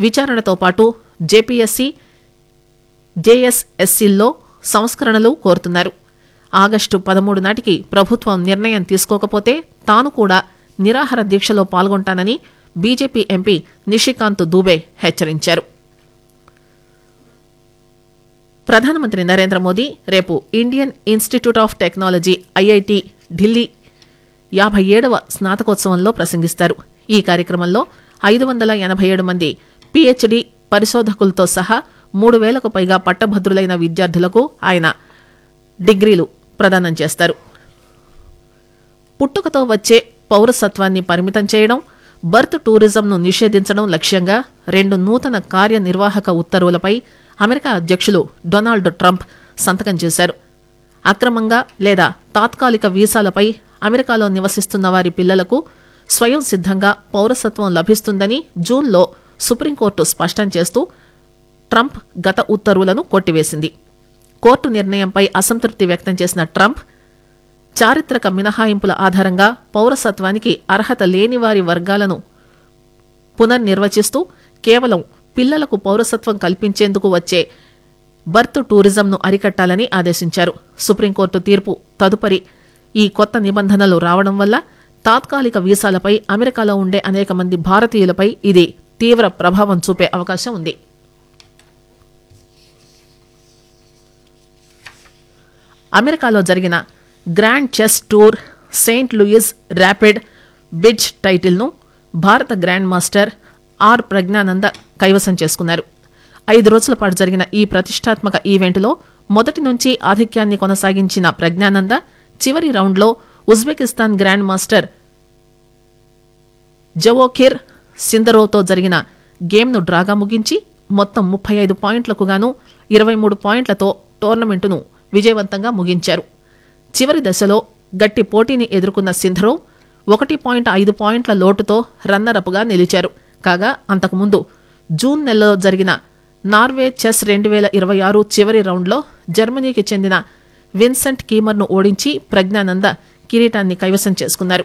విచారణతో పాటు జేపీఎస్సీ జేఎస్ఎస్సీల్లో సంస్కరణలు కోరుతున్నారు ఆగస్టు పదమూడు నాటికి ప్రభుత్వం నిర్ణయం తీసుకోకపోతే తాను కూడా నిరాహార దీక్షలో పాల్గొంటానని బీజేపీ ఎంపీ నిషికాంత్ దూబే హెచ్చరించారు ప్రధానమంత్రి నరేంద్ర మోదీ రేపు Indian Institute of Technology IIT Delhi యాభై ఏడవ స్నాతకోత్సవంలో ప్రసంగిస్తారు ఈ కార్యక్రమంలో ఐదు వందల ఎనభై ఏడు మంది పిహెచ్డి పరిశోధకులతో సహా మూడు వేలకు పైగా పట్టభద్రులైన విద్యార్థులకు ఆయన డిగ్రీలు ప్రదానం చేస్తారు పుట్టుకతో వచ్చే పౌరసత్వాన్ని పరిమితం చేయడం బర్త్ టూరిజంను నిషేధించడం లక్ష్యంగా రెండు నూతన కార్యనిర్వాహక ఉత్తర్వులపై అమెరికా అధ్యక్షులు డొనాల్డ్ ట్రంప్ సంతకం చేశారు అక్రమంగా లేదా తాత్కాలిక వీసాలపై అమెరికాలో నివసిస్తున్న వారి పిల్లలకు స్వయం సిద్ధంగా పౌరసత్వం లభిస్తుందని జూన్లో సుప్రీంకోర్టు స్పష్టం చేస్తూ ట్రంప్ గత ఉత్తర్వులను కొట్టివేసింది కోర్టు నిర్ణయంపై అసంతృప్తి వ్యక్తం చేసిన ట్రంప్ చారిత్రక మినహాయింపుల ఆధారంగా పౌరసత్వానికి అర్హత లేని వారి వర్గాలను పునర్నిర్వచిస్తూ కేవలం పిల్లలకు పౌరసత్వం కల్పించేందుకు వచ్చే బర్త్ టూరిజంను అరికట్టాలని ఆదేశించారు సుప్రీంకోర్టు తీర్పు తదుపరి ఈ కొత్త నిబంధనలు రావడం వల్ల తాత్కాలిక వీసాలపై అమెరికాలో ఉండే అనేక మంది భారతీయులపై ఇది తీవ్ర ప్రభావం చూపే అవకాశం ఉంది అమెరికాలో జరిగిన grand chess tour Saint Louis rapid blitz టైటిల్ను భారత గ్రాండ్ మాస్టర్ ఆర్ ప్రజ్ఞానంద కైవసం చేసుకున్నారు ఐదు రోజుల పాటు జరిగిన ఈ ప్రతిష్టాత్మక ఈవెంట్లో మొదటి నుంచి ఆధిక్యాన్ని కొనసాగించిన ప్రజ్ఞానంద చివరి రౌండ్లో ఉజ్బెకిస్తాన్ గ్రాండ్ మాస్టర్ జవోకిర్ సిందరోతో జరిగిన గేమ్ను డ్రాగా ముగించి మొత్తం ముప్పై ఐదు పాయింట్లకు గాను ఇరవై మూడు పాయింట్లతో టోర్నమెంటును విజయవంతంగా ముగించారు చివరి దశలో గట్టి పోటీని ఎదుర్కొన్న సింధరో ఒకటి పాయింట్ ఐదు పాయింట్ల లోటుతో రన్నరప్గా నిలిచారు కాగా అంతకుముందు జూన్ నెలలో జరిగిన నార్వే చెస్ రెండు వేల ఇరవై ఆరు చివరి రౌండ్లో జర్మనీకి చెందిన విన్సెంట్ కీమర్ను ఓడించి ప్రజ్ఞానంద కిరీటాన్ని కైవసం చేసుకున్నారు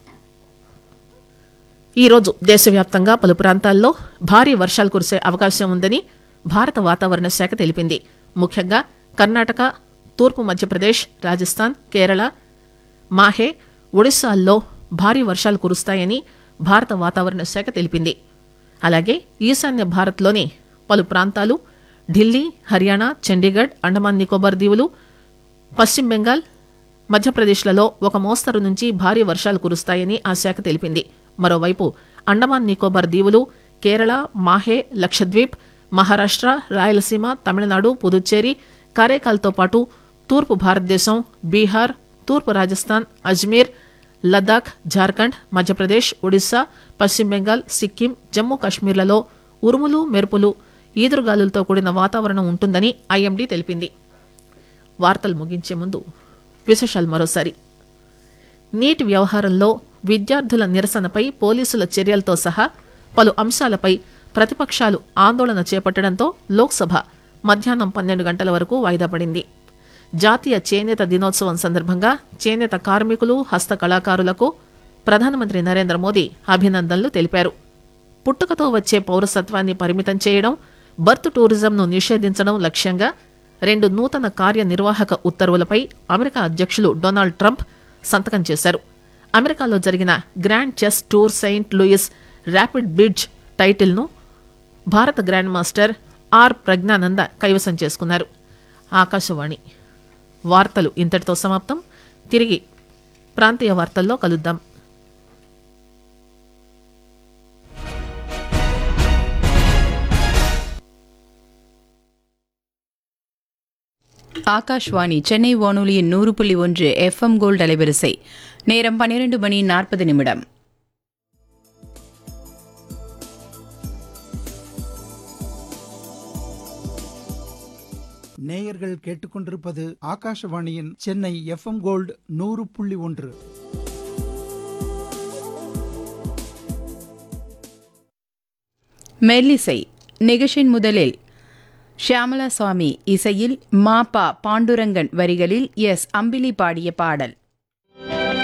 ఈ రోజు దేశవ్యాప్తంగా పలు ప్రాంతాల్లో భారీ వర్షాలు కురిసే అవకాశం ఉందని భారత వాతావరణ శాఖ తెలిపింది ముఖ్యంగా కర్ణాటక తూర్పు మధ్యప్రదేశ్ రాజస్థాన్ కేరళ మాహే ఒడిశాల్లో భారీ వర్షాలు కురుస్తాయని భారత వాతావరణ శాఖ తెలిపింది అలాగే ఈశాన్య భారత్లోని పలు ప్రాంతాలు ఢిల్లీ హర్యానా చండీగఢ్ అండమాన్ నికోబార్ దీవులు పశ్చిమ బెంగాల్ మధ్యప్రదేశ్లలో ఒక మోస్తరు నుంచి భారీ వర్షాలు కురుస్తాయని ఆ శాఖ తెలిపింది మరోవైపు అండమాన్ నికోబార్ దీవులు కేరళ మాహే లక్షద్వీప్ మహారాష్ట్ర రాయలసీమ తమిళనాడు పుదుచ్చేరి కారైకాల్తో పాటు తూర్పు భారతదేశం బీహార్ తూర్పు రాజస్థాన్ అజ్మీర్ లద్దాఖ్ జార్ఖండ్ మధ్యప్రదేశ్ ఒడిశా పశ్చిమ బెంగాల్ సిక్కిం జమ్మూ కాశ్మీర్లలో ఉరుములు మెరుపులు ఈదురుగాలులతో కూడిన వాతావరణం ఉంటుందని ఐఎండీ తెలిపింది వార్తలు ముగించే ముందు విశేషాలు మరోసారి నీటి వ్యవహారంలో విద్యార్థుల నిరసనపై పోలీసుల చర్యలతో సహా పలు అంశాలపై ప్రతిపక్షాలు ఆందోళన చేపట్టడంతో లోక్సభ మధ్యాహ్నం పన్నెండు గంటల వరకు వాయిదా పడింది జాతీయ చేనేత దినోత్సవం సందర్భంగా చేనేత కార్మికులు హస్త కళాకారులకు ప్రధానమంత్రి నరేంద్ర మోదీ అభినందనలు తెలిపారు పుట్టుకతో వచ్చే పౌరసత్వాన్ని పరిమితం చేయడం బర్త్ టూరిజంను నిషేధించడం లక్ష్యంగా రెండు నూతన కార్యనిర్వాహక ఉత్తర్వులపై అమెరికా అధ్యక్షులు డొనాల్డ్ ట్రంప్ సంతకం చేశారు అమెరికాలో జరిగిన grand chess tour Saint Louis rapid blitz టైటిల్ను భారత గ్రాండ్ మాస్టర్ ఆర్ ప్రజ్ఞానంద కైవసం చేసుకున్నారు ఆకాశవాణి వార్తలు ఇంతటితో సమాప్తం తిరిగి ప్రాంతీయ వార్తల్లో కలుద్దాం ஆகாஷ்வாணி சென்னை வானொலியின் நூறு புள்ளி ஒன்று எஃப்எம் கோல்டு அலைவரிசை நேரம் பன்னிரண்டு மணி நாற்பது நிமிடம் நேயர்கள் கேட்டுக்கொண்டிருப்பது ஆகாஷவாணியின் சென்னை எஃப்எம் கோல்டு நூறு புள்ளி ஒன்று மெல்லிசை நிகழ்ச்சியின் முதலில் ஷியாமலா சுவாமி இசையில் மாப்பா பாண்டுரங்கன் வரிகளில் எஸ் அம்பிலி பாடிய பாடல்